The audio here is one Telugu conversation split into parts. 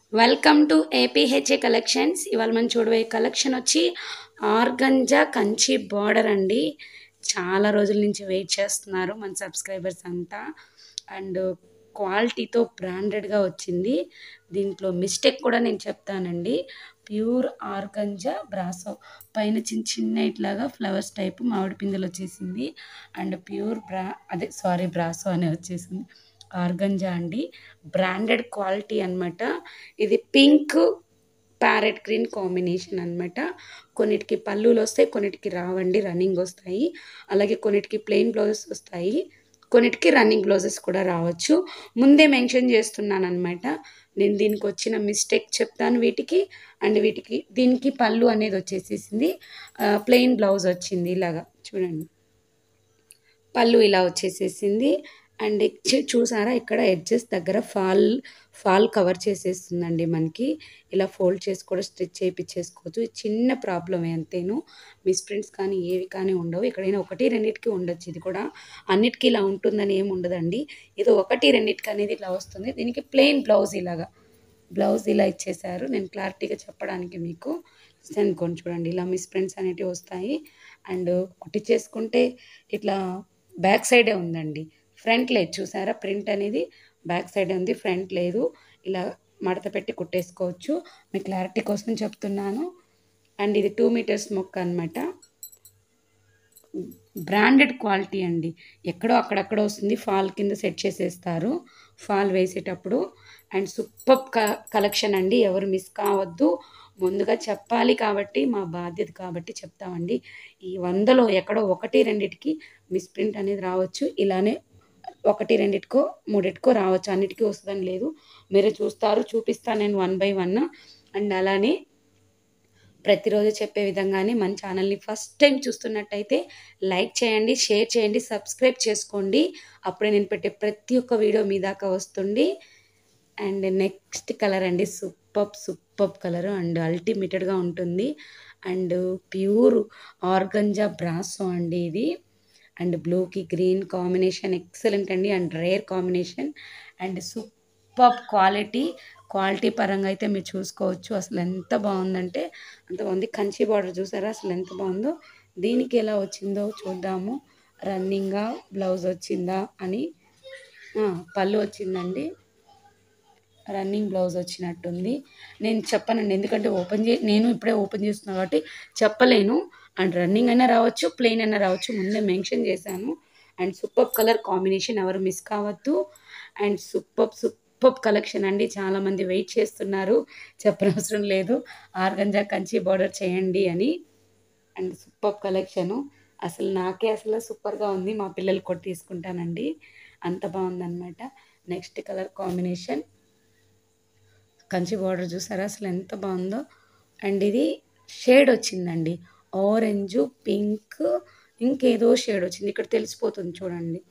వెల్కమ్ టు ఏపీహెచ్ఏ కలెక్షన్స్ ఇవాళ మనం చూడబోయే కలెక్షన్ వచ్చి ఆర్గంజా కంచి బార్డర్ అండి చాలా రోజుల నుంచి వెయిట్ చేస్తున్నారు మన సబ్స్క్రైబర్స్ అంతా అండ్ క్వాలిటీతో బ్రాండెడ్గా వచ్చింది దీంట్లో మిస్టేక్ కూడా నేను చెప్తానండి ప్యూర్ ఆర్గంజా బ్రాసో పైన చిన్న చిన్న ఇట్లాగా ఫ్లవర్స్ టైప్ మామిడి పిందెలు వచ్చేసింది అండ్ ప్యూర్ బ్రా అదే సారీ బ్రాసో అనే వచ్చేసింది ఆర్గంజా అండి బ్రాండెడ్ క్వాలిటీ అన్నమాట ఇది పింక్ ప్యారెట్ గ్రీన్ కాంబినేషన్ అన్నమాట కొన్నిటికి పళ్ళులు వస్తాయి కొన్నిటికి రావండి రన్నింగ్ వస్తాయి అలాగే కొన్నిటికి ప్లెయిన్ బ్లౌజెస్ వస్తాయి కొన్నిటికి రన్నింగ్ బ్లౌజెస్ కూడా రావచ్చు ముందే మెన్షన్ చేస్తున్నాను అనమాట నేను దీనికి వచ్చిన మిస్టేక్ చెప్తాను వీటికి అండ్ వీటికి దీనికి పళ్ళు అనేది వచ్చేసేసింది ప్లెయిన్ బ్లౌజ్ వచ్చింది ఇలాగా చూడండి పళ్ళు ఇలా వచ్చేసేసింది అండ్ చూ- చూసారా ఇక్కడ ఎడ్జెస్ దగ్గర ఫాల్ ఫాల్ కవర్ చేసేస్తుందండి మనకి ఇలా ఫోల్డ్ చేసి కూడా స్టిచ్ చేయించేసుకోవచ్చు ఇది చిన్న ప్రాబ్లం అంతేను మిస్ ప్రింట్స్ కానీ ఏవి కానీ ఉండవు ఎక్కడైనా ఒకటి రెండింటికి ఉండొచ్చు ఇది కూడా అన్నిటికీ ఇలా ఉంటుందని ఏమి ఉండదండి ఇది ఒకటి రెండింటికి అనేది ఇలా వస్తుంది దీనికి ప్లెయిన్ బ్లౌజ్ ఇలాగా బ్లౌజ్ ఇలా ఇచ్చేసారు నేను క్లారిటీగా చెప్పడానికి మీకు అనుకోండి చూడండి ఇలా మిస్ ప్రింట్స్ అనేటివి వస్తాయి అండ్ కుట్టించేసుకుంటే ఇట్లా బ్యాక్ సైడే ఉందండి ఫ్రంట్ లేదు చూసారా ప్రింట్ అనేది బ్యాక్ సైడ్ ఉంది ఫ్రంట్ లేదు ఇలా మడత పెట్టి కుట్టేసుకోవచ్చు మీ క్లారిటీ కోసం చెప్తున్నాను అండ్ ఇది టూ మీటర్స్ మొక్క అనమాట బ్రాండెడ్ క్వాలిటీ అండి ఎక్కడో అక్కడక్కడ వస్తుంది ఫాల్ కింద సెట్ చేసేస్తారు ఫాల్ వేసేటప్పుడు అండ్ సూపర్ క కలెక్షన్ అండి ఎవరు మిస్ కావద్దు ముందుగా చెప్పాలి కాబట్టి మా బాధ్యత కాబట్టి చెప్తామండి ఈ వందలో ఎక్కడో ఒకటి రెండిటికి మిస్ ప్రింట్ అనేది రావచ్చు ఇలానే ఒకటి రెండిటికో మూడిటికో రావచ్చు అన్నిటికీ వస్తుందని లేదు మీరే చూస్తారు చూపిస్తాను నేను వన్ బై వన్ అండ్ అలానే ప్రతిరోజు చెప్పే విధంగానే మన ఛానల్ని ఫస్ట్ టైం చూస్తున్నట్టయితే లైక్ చేయండి షేర్ చేయండి సబ్స్క్రైబ్ చేసుకోండి అప్పుడే నేను పెట్టే ప్రతి ఒక్క వీడియో మీ దాకా వస్తుంది అండ్ నెక్స్ట్ కలర్ అండి సూపర్ సూపర్ కలర్ అండ్ అల్టిమేటెడ్గా ఉంటుంది అండ్ ప్యూర్ ఆర్గంజా బ్రాసో అండి ఇది అండ్ బ్లూకి గ్రీన్ కాంబినేషన్ ఎక్సలెంట్ అండి and rare combination and super quality quality పరంగా అయితే మీరు చూసుకోవచ్చు అసలు ఎంత బాగుందంటే అంత బాగుంది కంచి బార్డర్ చూసారా అసలు ఎంత బాగుందో దీనికి ఎలా వచ్చిందో చూద్దాము రన్నింగ్గా బ్లౌజ్ వచ్చిందా అని ఆ, పళ్ళు వచ్చిందండి రన్నింగ్ బ్లౌజ్ వచ్చినట్టుంది నేను చెప్పనండి ఎందుకంటే ఓపెన్ చే నేను ఇప్పుడే ఓపెన్ చేస్తున్నా కాబట్టి చెప్పలేను అండ్ రన్నింగ్ అయినా రావచ్చు ప్లెయిన్ అయినా రావచ్చు ముందే మెన్షన్ చేశాను అండ్ సూపర్ కలర్ కాంబినేషన్ ఎవరు మిస్ కావద్దు అండ్ సూపర్ సూపర్ కలెక్షన్ అండి చాలామంది వెయిట్ చేస్తున్నారు చెప్పనవసరం లేదు ఆర్గంజా కంచి బార్డర్ చేయండి అని అండ్ సూపర్ కలెక్షను అసలు నాకే అసలు సూపర్గా ఉంది మా పిల్లలు కూడా తీసుకుంటానండి అంత బాగుందన్నమాట next colour combination Kanchi border చూసారా అసలు ఎంత బాగుందో అండ్ ఇది షేడ్ వచ్చిందండి ఆరెంజ్ పింక్ ఇంకేదో షేడ్ వచ్చింది ఇక్కడ తెలిసిపోతుంది చూడండి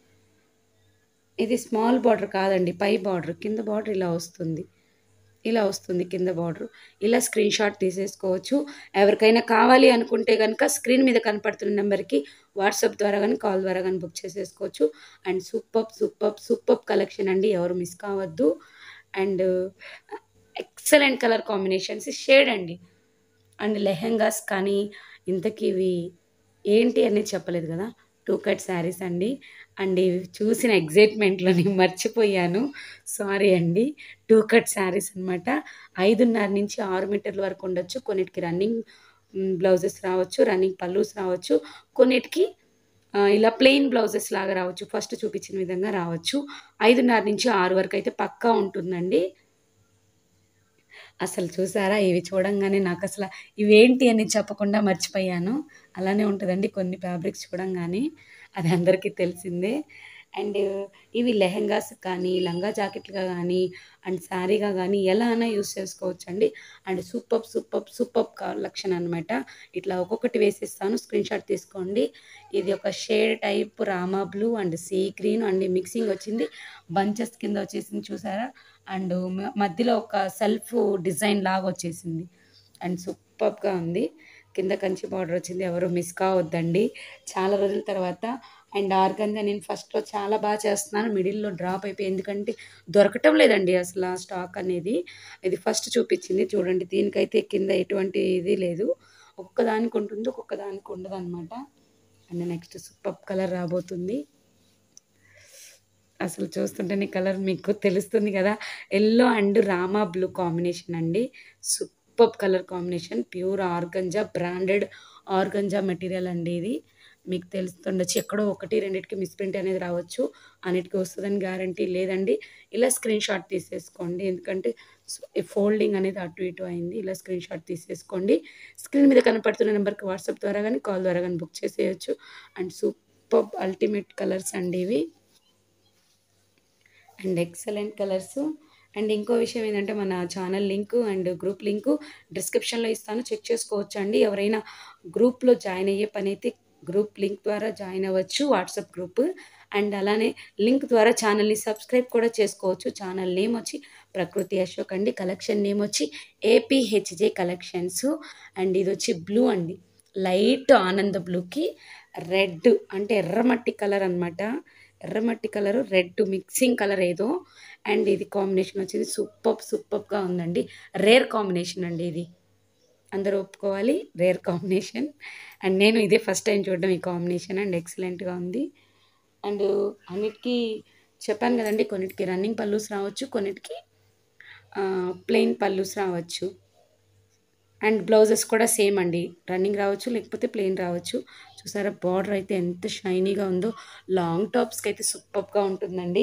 ఇది స్మాల్ బార్డర్ కాదండి పై బార్డర్ కింద బార్డర్ ఇలా వస్తుంది ఇలా వస్తుంది కింద బార్డర్ ఇలా స్క్రీన్ షాట్ తీసేసుకోవచ్చు ఎవరికైనా కావాలి అనుకుంటే కనుక స్క్రీన్ మీద కనపడుతున్న నెంబర్కి వాట్సాప్ ద్వారా కానీ కాల్ ద్వారా కానీ బుక్ చేసేసుకోవచ్చు and super super super collection అండి ఎవరు మిస్ కావద్దు and excellent colour combinations shade అండి అండ్ లెహెంగాస్ కానీ ఇంతకీ ఇవి ఏంటి అనేది చెప్పలేదు కదా టూ కట్ శారీస్ అండి అండ్ ఇవి చూసిన ఎగ్జైట్మెంట్లో నేను మర్చిపోయాను సారీ అండి టూ కట్ శారీస్ అనమాట ఐదున్నర నుంచి ఆరు మీటర్ల వరకు ఉండొచ్చు కొన్నిటికి రన్నింగ్ బ్లౌజెస్ రావచ్చు రన్నింగ్ పల్లూస్ రావచ్చు కొన్నిటికి ఆ, ఇలా ప్లెయిన్ బ్లౌజెస్ లాగా రావచ్చు ఫస్ట్ చూపించిన విధంగా రావచ్చు ఐదున్నర నుంచి ఆరు వరకు అయితే పక్కా ఉంటుందండి అసలు చూసారా ఇవి చూడంగానే నాకు అసలు ఇవేంటి అని చెప్పకుండా మర్చిపోయాను అలానే ఉంటుందండి కొన్ని ఫ్యాబ్రిక్స్ చూడంగానే అది అందరికీ తెలిసిందే అండ్ ఇవి లెహెంగాస్ కానీ లంగా జాకెట్లుగా కానీ అండ్ శారీగా కానీ ఎలా అయినా యూస్ చేసుకోవచ్చు అండి and super super super collection అనమాట ఇట్లా ఒక్కొక్కటి వేసిస్తాను స్క్రీన్ షాట్ తీసుకోండి ఇది ఒక shade type Rama blue and sea green and mixing వచ్చింది బంచెస్ కింద వచ్చేసింది చూసారా అండ్ మ- మధ్యలో ఒక సెల్ఫ్ డిజైన్ లాగా వచ్చేసింది అండ్ సూపర్గా ఉంది కింద కంచి బార్డర్ వచ్చింది ఎవరు మిస్ కావద్దండి చాలా రోజుల తర్వాత అండ్ ఆర్గంజా నేను ఫస్ట్లో చాలా బాగా చేస్తున్నాను మిడిల్లో డ్రాప్ అయిపోయి ఎందుకంటే దొరకటం లేదండి అసలు ఆ స్టాక్ అనేది ఇది ఫస్ట్ చూపించింది చూడండి దీనికైతే కింద ఎటువంటి ఇది లేదు ఒక్కొక్క దానికి ఉంటుంది ఒక్కొక్క దానికి ఉండదు అనమాట అండ్ నెక్స్ట్ సూపర్ కలర్ రాబోతుంది అసలు చూస్తుంటేనే కలర్ మీకు తెలుస్తుంది కదా yellow and Rama blue combination అండి super colour combination pure organza branded organza material అండి ఇది మీకు తెలుస్తుండొచ్చు ఎక్కడో ఒకటి రెండింటికి మిస్ప్రింట్ అనేది రావచ్చు అన్నిటికీ వస్తుందని గ్యారంటీ లేదండి ఇలా స్క్రీన్ షాట్ తీసేసుకోండి ఎందుకంటే ఫోల్డింగ్ అనేది అటు ఇటు అయింది ఇలా స్క్రీన్ షాట్ తీసేసుకోండి స్క్రీన్ మీద కనపడుతున్న నెంబర్కి వాట్సాప్ ద్వారా కానీ కాల్ ద్వారా కానీ బుక్ చేసేయచ్చు అండ్ సూపర్ అల్టిమేట్ కలర్స్ అండి ఇవి అండ్ ఎక్సలెంట్ కలర్స్ అండ్ ఇంకో విషయం ఏంటంటే మన channel link and group link డిస్క్రిప్షన్లో ఇస్తాను చెక్ చేసుకోవచ్చు అండి ఎవరైనా గ్రూప్లో జాయిన్ అయ్యే పని అయితే గ్రూప్ లింక్ ద్వారా జాయిన్ అవ్వచ్చు వాట్సాప్ గ్రూప్ అండ్ అలానే లింక్ ద్వారా ఛానల్ని సబ్స్క్రైబ్ కూడా చేసుకోవచ్చు ఛానల్ నేమ్ వచ్చి ప్రకృతి అశోక్ అండి కలెక్షన్ నేమ్ వచ్చి ఏపీహెచ్జే కలెక్షన్స్ అండ్ ఇది వచ్చి బ్లూ అండి లైట్ ఆనంద బ్లూకి రెడ్ అంటే ఎర్రమట్టి కలర్ అనమాట ఎర్రమట్టి కలర్ రెడ్ మిక్సింగ్ కలర్ ఏదో అండ్ ఇది కాంబినేషన్ వచ్చేది సూపర్ సూపర్గా ఉందండి రేర్ కాంబినేషన్ అండి ఇది అందరూ ఒప్పుకోవాలి రేర్ కాంబినేషన్ అండ్ నేను ఇదే ఫస్ట్ టైం చూడడం ఈ కాంబినేషన్ అండ్ ఎక్సలెంట్గా ఉంది అండ్ అన్నిటికీ చెప్పాను కదండి కొన్నిటికి రన్నింగ్ పల్లూస్ రావచ్చు కొన్నిటికి ప్లెయిన్ పల్లూస్ రావచ్చు అండ్ బ్లౌజెస్ కూడా సేమ్ అండి రన్నింగ్ రావచ్చు లేకపోతే ప్లెయిన్ రావచ్చు చూసారా బార్డర్ అయితే ఎంత షైనీగా ఉందో లాంగ్ టాప్స్కి అయితే సూపర్గా ఉంటుందండి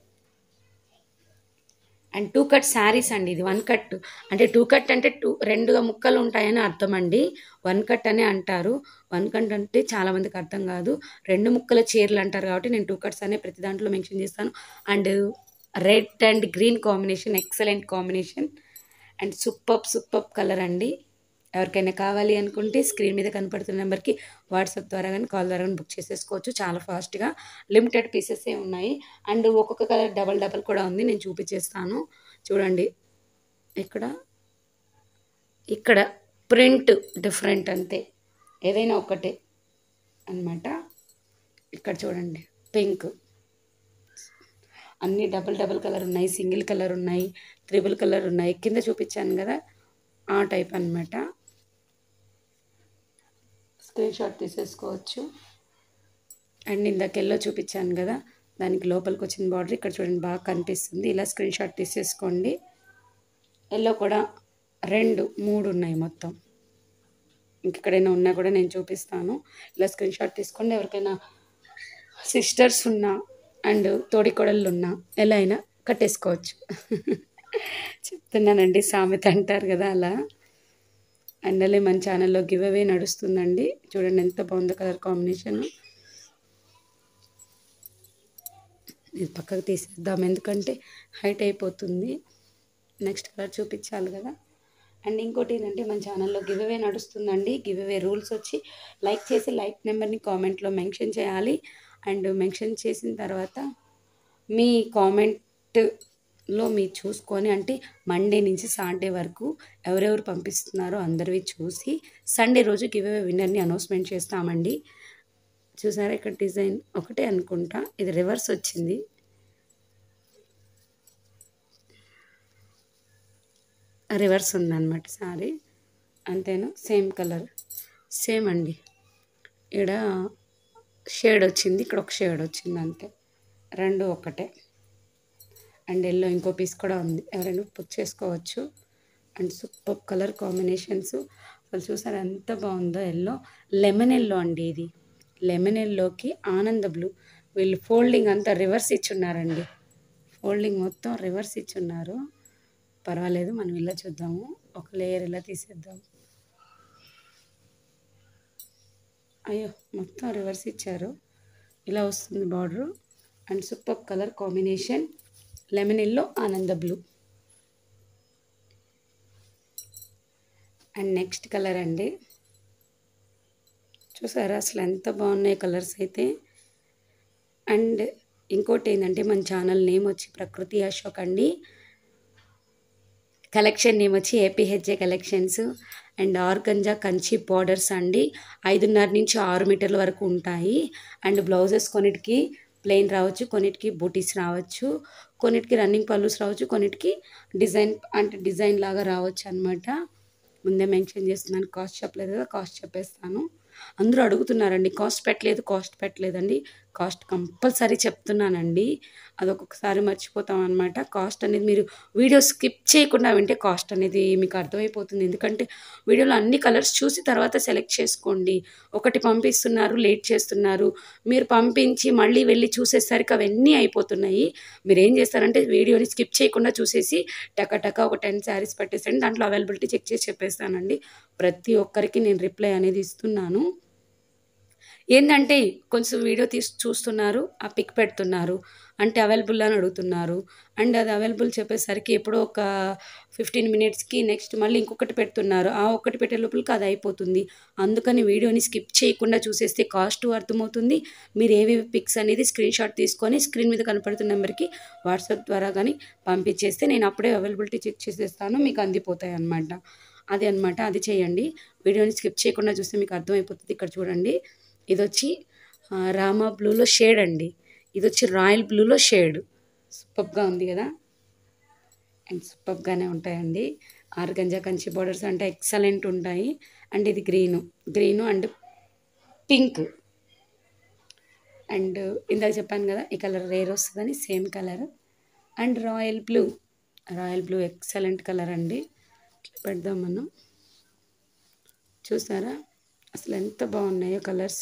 అండ్ టూ కట్ శారీస్ అండి ఇది వన్ కట్ అంటే టూ కట్ అంటే టూ రెండుగా ముక్కలు ఉంటాయని అర్థం అండి వన్ కట్ అనే అంటారు వన్ కట్ అంటే చాలామందికి అర్థం కాదు రెండు ముక్కల చీరలు అంటారు కాబట్టి నేను టూ కట్స్ అనే ప్రతి దాంట్లో మెన్షన్ చేస్తాను and red and green combination excellent combination and super super colour అండి ఎవరికైనా కావాలి అనుకుంటే స్క్రీన్ మీద కనపడుతున్న నెంబర్కి వాట్సాప్ ద్వారా కానీ కాల్ ద్వారా కానీ బుక్ చేసేసుకోవచ్చు చాలా ఫాస్ట్గా లిమిటెడ్ పీసెసే ఉన్నాయి అండ్ ఒక్కొక్క కలర్ డబల్ డబల్ కూడా ఉంది నేను చూపించేస్తాను చూడండి ఇక్కడ ఇక్కడ ప్రింట్ డిఫరెంట్ అంతే ఏదైనా ఒకటే అన్నమాట ఇక్కడ చూడండి పింక్ అన్నీ డబల్ డబల్ కలర్ ఉన్నాయి సింగిల్ కలర్ ఉన్నాయి త్రిబుల్ కలర్ ఉన్నాయి కింద చూపించాను కదా ఆ టైప్ అన్నమాట స్క్రీన్ షాట్ తీసేసుకోవచ్చు అండ్ ఇందాక ఎల్లో చూపించాను కదా దానికి లోపలికి వచ్చిన బార్డర్ ఇక్కడ చూడండి బాగా కనిపిస్తుంది ఇలా స్క్రీన్ షాట్ తీసేసుకోండి ఎల్లో కూడా రెండు మూడు ఉన్నాయి మొత్తం ఇంకెక్కడైనా ఉన్నా కూడా నేను చూపిస్తాను ఇలా స్క్రీన్ షాట్ తీసుకోండి ఎవరికైనా సిస్టర్స్ ఉన్నా అండ్ తోడికొడళ్ళు ఉన్నా ఎలా అయినా కట్టేసుకోవచ్చు చెప్తున్నానండి సామెత అంటారు కదా అలా అండ్ అలాగే మన ఛానల్లో గివ్ అవే నడుస్తుందండి చూడండి ఎంత బాగుందో కలర్ కాంబినేషన్ ఇది పక్కకు తీసేద్దాం ఎందుకంటే హైట్ అయిపోతుంది నెక్స్ట్ కలర్ చూపించాలి కదా అండ్ ఇంకోటి ఏంటంటే మన ఛానల్లో గివ్ అవే నడుస్తుందండి గివ్ అవే రూల్స్ వచ్చి లైక్ చేసి లైక్ నెంబర్ని కామెంట్లో మెన్షన్ చేయాలి అండ్ మెన్షన్ చేసిన తర్వాత మీ కామెంట్లో మీరు చూసుకొని అంటే మండే నుంచి సాటర్డే వరకు ఎవరెవరు పంపిస్తున్నారో అందరివి చూసి సండే రోజు గివ్ అవే విన్నర్ని అనౌన్స్మెంట్ చేస్తామండి చూసారా ఇక్కడ డిజైన్ ఒకటే అనుకుంటా ఇది రివర్స్ వచ్చింది రివర్స్ ఉందన్నమాట సారీ అంతేనా సేమ్ కలర్ సేమ్ అండి ఇక్కడ షేడ్ వచ్చింది ఇక్కడ ఒక షేడ్ వచ్చింది అంతే రెండు ఒకటే అండ్ ఎల్లో ఇంకో పీస్ కూడా ఉంది ఎవరైనా బుక్ చేసుకోవచ్చు అండ్ సూపర్ కలర్ కాంబినేషన్స్ అసలు చూసారు ఎంత బాగుందో ఎల్లో లెమన్ ఎల్లో అండి ఇది లెమన్ ఎల్లోకి ఆనంద బ్లూ వీళ్ళు ఫోల్డింగ్ అంతా రివర్స్ ఇచ్చున్నారండి ఫోల్డింగ్ మొత్తం రివర్స్ ఇచ్చున్నారు పర్వాలేదు మనం ఇలా చూద్దాము ఒక లేయర్ ఇలా తీసేద్దాం అయ్యో మొత్తం రివర్స్ ఇచ్చారు ఇలా వస్తుంది border and super colour combination lemon yellow Ananda blue and next colour అండి చూసారా అసలు ఎంత బాగున్నాయి కలర్స్ అయితే అండ్ ఇంకోటి ఏంటంటే మన ఛానల్ నేమ్ వచ్చి ప్రకృతి అశోక్ అండి కలెక్షన్ నేమ్ వచ్చి APHA collections and organza Kanchi borders అండి ఐదున్నర నుంచి ఆరు మీటర్ల వరకు ఉంటాయి అండ్ బ్లౌజెస్ కొన్నిటికి ప్లెయిన్ రావచ్చు కొన్నిటికి బూటీస్ రావచ్చు కొన్నిటికి రన్నింగ్ పల్లూస్ రావచ్చు కొన్నిటికి డిజైన్ అంటే డిజైన్ లాగా రావచ్చు అనమాట ముందే మెన్షన్ చేస్తున్నాను కాస్ట్ చెప్పలేదు కదా కాస్ట్ చెప్పేస్తాను అందరూ అడుగుతున్నారండి కాస్ట్ పెట్టలేదు కాస్ట్ పెట్టలేదండి కాస్ట్ కంపల్సరీ చెప్తున్నానండి అది ఒక్కొక్కసారి మర్చిపోతాం అనమాట కాస్ట్ అనేది మీరు వీడియో స్కిప్ చేయకుండా వింటే కాస్ట్ అనేది మీకు అర్థమైపోతుంది ఎందుకంటే వీడియోలో అన్ని కలర్స్ చూసి తర్వాత సెలెక్ట్ చేసుకోండి ఒకటి పంపిస్తున్నారు లేట్ చేస్తున్నారు మీరు పంపించి మళ్ళీ వెళ్ళి చూసేసరికి అవన్నీ అయిపోతున్నాయి మీరు ఏం చేస్తారంటే వీడియోని స్కిప్ చేయకుండా చూసేసి టక టక ఒక టెన్ శారీస్ పెట్టేసండి దాంట్లో అవైలబిలిటీ చెక్ చేసి చెప్పేస్తానండి ప్రతి ఒక్కరికి నేను రిప్లై అనేది ఇస్తున్నాను ఏంటంటే కొంచెం వీడియో తీసి చూస్తున్నారు ఆ పిక్ పెడుతున్నారు అంటే అవైలబుల్ అని అడుగుతున్నారు అండ్ అది అవైలబుల్ చెప్పేసరికి ఎప్పుడో ఒక ఫిఫ్టీన్ మినిట్స్కి నెక్స్ట్ మళ్ళీ ఇంకొకటి పెడుతున్నారు ఆ ఒక్కటి పెట్టే లోపలికి అది అయిపోతుంది అందుకని వీడియోని స్కిప్ చేయకుండా చూసేస్తే కాస్ట్ అర్థమవుతుంది మీరు ఏవేవి పిక్స్ అనేది స్క్రీన్ షాట్ తీసుకొని స్క్రీన్ మీద కనపడుతున్న నెంబర్కి వాట్సాప్ ద్వారా కానీ పంపించేస్తే నేను అప్పుడే అవైలబిలిటీ చెక్ చేసేస్తాను మీకు అందిపోతాయి అన్నమాట అది అనమాట అది చేయండి వీడియోని స్కిప్ చేయకుండా చూస్తే మీకు అర్థమైపోతుంది ఇక్కడ చూడండి ఇది వచ్చి ఆ, రామా బ్లూలో షేడ్ అండి ఇది వచ్చి రాయల్ బ్లూలో షేడ్ సూపర్గా ఉంది కదా అండ్ సూపర్గానే ఉంటాయండి ఆర్గంజా కంచి బార్డర్స్ అంటే ఎక్సలెంట్ ఉంటాయి అండ్ ఇది green green and pink and ఇందాక చెప్పాను కదా ఈ కలర్ రేర్ వస్తుందని same colour and royal blue royal blue excellent colour అండి ఇట్లా పెడదాం మనం చూసారా అసలు ఎంత బాగున్నాయో కలర్స్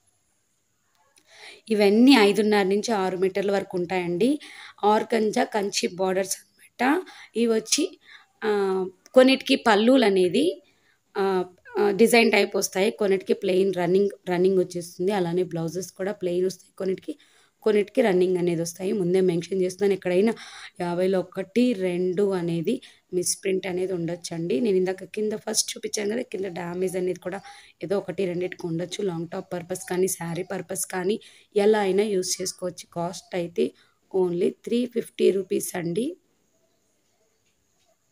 ఇవన్నీ ఐదున్నర నుంచి ఆరు మీటర్ల వరకు ఉంటాయండి ఆర్గంజా కంచి బార్డర్స్ అనమాట ఇవి వచ్చి ఆ, కొన్నిటికి పల్లులు అనేది ఆ, ఆ, డిజైన్ టైప్ వస్తాయి కొన్నిటికి ప్లెయిన్ రన్నింగ్ రన్నింగ్ వచ్చేస్తుంది అలానే బ్లౌజెస్ కూడా ప్లెయిన్ వస్తాయి కొన్నిటికి కొన్నిటికి రన్నింగ్ అనేది వస్తాయి ముందే మెన్షన్ చేస్తున్నాను ఎక్కడైనా యాభైలో ఒకటి రెండు అనేది మిస్ప్రింట్ అనేది ఉండొచ్చండి నేను ఇందాక కింద ఫస్ట్ చూపించాను కదా కింద డ్యామేజ్ అనేది కూడా ఏదో ఒకటి రెండింటికి ఉండొచ్చు లాంగ్ టాప్ పర్పస్ కానీ శారీ పర్పస్ కానీ ఎలా అయినా యూస్ చేసుకోవచ్చు కాస్ట్ అయితే ఓన్లీ త్రీ ఫిఫ్టీ రూపీస్ అండి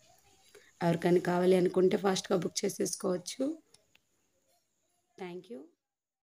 ఎవరికైనా కావాలి అనుకుంటే ఫాస్ట్గా బుక్ చేసేసుకోవచ్చు థ్యాంక్ యూ